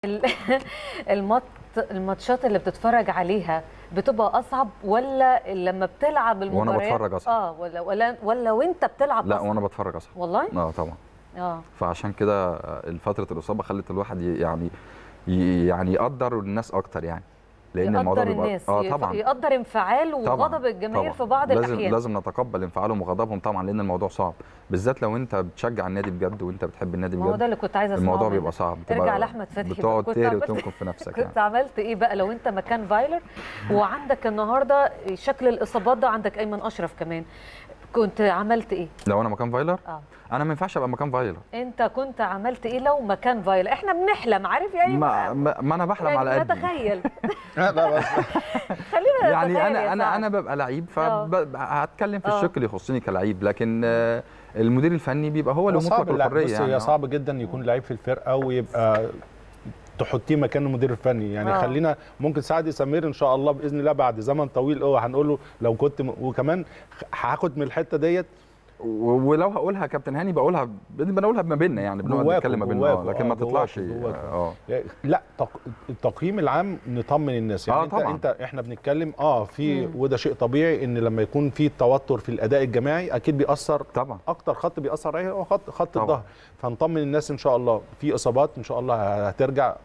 ال- المط الماتشات اللي بتتفرج عليها بتبقى اصعب ولا لما بتلعب وأنا المباريات بتفرج أصعب. اه ولا ولا ولا وانت بتلعب لا أصعب؟ وانا بتفرج اصلا والله اه طبعا اه فعشان كده فتره الاصابه خلت الواحد ي- يعني ي- يعني يقدر الناس اكتر يعني لان الموضوع يقدر بيبقى الناس اه يف- طبعا يقدر انفعال طبعاً، وغضب الجماهير طبعاً. في بعض لازم الاحيان لازم نتقبل انفعالهم وغضبهم طبعا لان الموضوع صعب بالذات لو انت بتشجع النادي بجد وانت بتحب النادي ما هو ده بجد اللي كنت عايزه اسمعه الموضوع منك. بيبقى صعب ارجع بتبقى- لاحمد فتحي بقى. بتقعد كنت تهري عملت- وتنكم في نفسك كنت يعني عملت ايه بقى لو انت مكان فايلر وعندك النهارده شكل الاصابات ده عندك ايمن اشرف كمان كنت عملت ايه لو انا مكان فايلر اه انا ما ينفعش ابقى مكان فايلر انت كنت عملت ايه لو مكان فايلر احنا بنحلم عارف يعني ما, ما, ما انا بحلم على يعني قدي نتخيل لا بس خلينا يعني نتخيل انا يا انا سعد. انا ببقى لعيب آه. فهتكلم في آه. الشق اللي يخصني كلعيب لكن آه، المدير الفني بيبقى هو اللي صعب مطلق اللعب. الحريه بص يعني هي آه. صعب جدا يكون لعيب في الفرقه ويبقى تحطيه مكان المدير الفني يعني آه. خلينا ممكن سعد سمير ان شاء الله باذن الله بعد زمن طويل قوي هنقول له لو كنت م... وكمان هاخد من الحته ديت و- ولو هقولها يا كابتن هاني بقولها بنقولها ما بيننا يعني بنقعد جواكوا- نتكلم ما بيننا جواكوا، آه، لكن آه، ما تطلعش جواكوا- جواكوا. اه لا تق... التقييم العام نطمن الناس يعني آه، انت طبعاً. انت احنا بنتكلم اه في وده شيء طبيعي ان لما يكون في توتر في الاداء الجماعي اكيد بيأثر طبعا اكتر خط بيأثر عليه هو خط خط طبعاً. الظهر فنطمن الناس ان شاء الله في اصابات ان شاء الله هترجع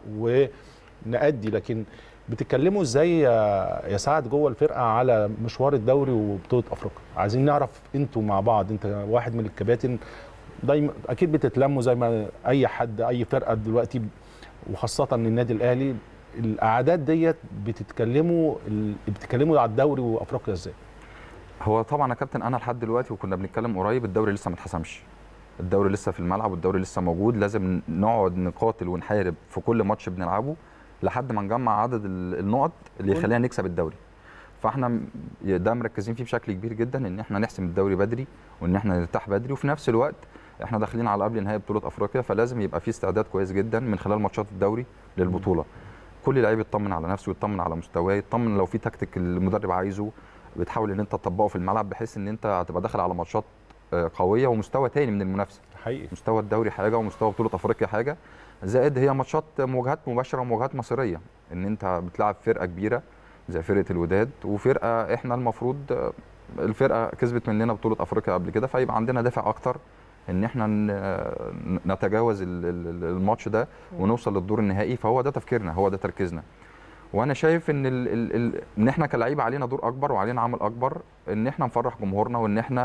ونأدي لكن بتتكلموا ازاي يا يا سعد جوه الفرقه على مشوار الدوري وبطوله افريقيا عايزين نعرف انتوا مع بعض انت واحد من الكباتن دايما اكيد بتتلموا زي ما اي حد اي فرقه دلوقتي وخاصه النادي الاهلي الاعداد ديت بتتكلموا ال- بتتكلموا على الدوري وافريقيا ازاي هو طبعا يا كابتن انا لحد دلوقتي وكنا بنتكلم قريب الدوري لسه ما اتحسمش الدوري لسه في الملعب والدوري لسه موجود لازم نقعد نقاتل ونحارب في كل ماتش بنلعبه لحد ما نجمع عدد ال- النقط اللي يخلينا نكسب الدوري فاحنا م- ده مركزين فيه بشكل كبير جدا ان احنا نحسم الدوري بدري وان احنا نرتاح بدري وفي نفس الوقت احنا داخلين على قبل نهائي بطوله افريقيا فلازم يبقى في استعداد كويس جدا من خلال ماتشات الدوري للبطوله كل لعيب يطمن على نفسه يطمن على مستواه يطمن لو في تكتيك المدرب عايزه بتحاول ان انت تطبقه في الملعب بحيث ان انت هتبقى داخل على ماتشات آه، قويه ومستوى تاني من المنافسه حقيقي مستوى الدوري حاجه ومستوى بطوله افريقيا حاجه زائد هي ماتشات مواجهات مباشره ومواجهات مصيريه ان انت بتلعب فرقه كبيره زي فرقه الوداد وفرقه احنا المفروض آه، الفرقه كسبت مننا بطوله افريقيا قبل كده فيبقى عندنا دافع اكتر ان احنا ن- نتجاوز ال- ال- الماتش ده ونوصل للدور النهائي فهو ده تفكيرنا هو ده تركيزنا وانا شايف ان ال ال ال ان احنا كلعيبه علينا دور اكبر وعلينا عمل اكبر ان احنا نفرح جمهورنا وان احنا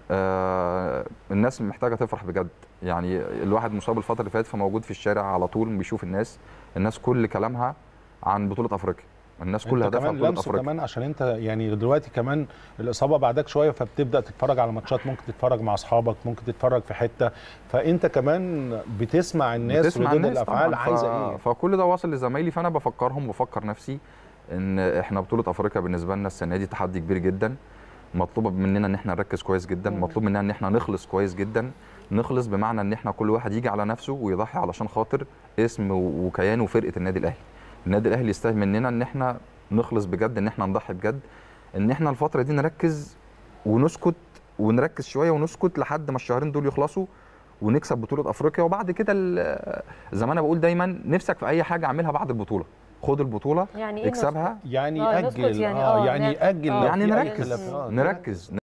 آه الناس محتاجه تفرح بجد يعني الواحد مصاب الفتره اللي فاتت فموجود في الشارع على طول بيشوف الناس الناس كل كلامها عن بطوله افريقيا الناس كلها انت دافعه كمان بطوله لمسه افريقيا كمان عشان انت يعني دلوقتي كمان الاصابه بعدك شويه فبتبدا تتفرج على ماتشات ممكن تتفرج مع اصحابك ممكن تتفرج في حته فانت كمان بتسمع الناس بتسمع ردود الناس الافعال طبعاً. عايزه ف... ايه فكل ده واصل لزمايلي فانا بفكرهم وبفكر نفسي ان احنا بطوله افريقيا بالنسبه لنا السنه دي تحدي كبير جدا مطلوب مننا ان احنا نركز كويس جدا مم. مطلوب مننا ان احنا نخلص كويس جدا نخلص بمعنى ان احنا كل واحد يجي على نفسه ويضحي علشان خاطر اسم و- وكيان وفرقه النادي الاهلي النادي الاهلي يستاهل مننا ان احنا نخلص بجد ان احنا نضحي بجد ان احنا الفتره دي نركز ونسكت ونركز شويه ونسكت لحد ما الشهرين دول يخلصوا ونكسب بطوله افريقيا وبعد كده ال- زي ما انا بقول دايما نفسك في اي حاجه اعملها بعد البطوله خد البطوله يعني ايه اكسبها يعني آه، نسكت ياجل يعني اه آه، يعني نعم. ياجل آه. لو يعني في أي نركز خلاف. آه، نركز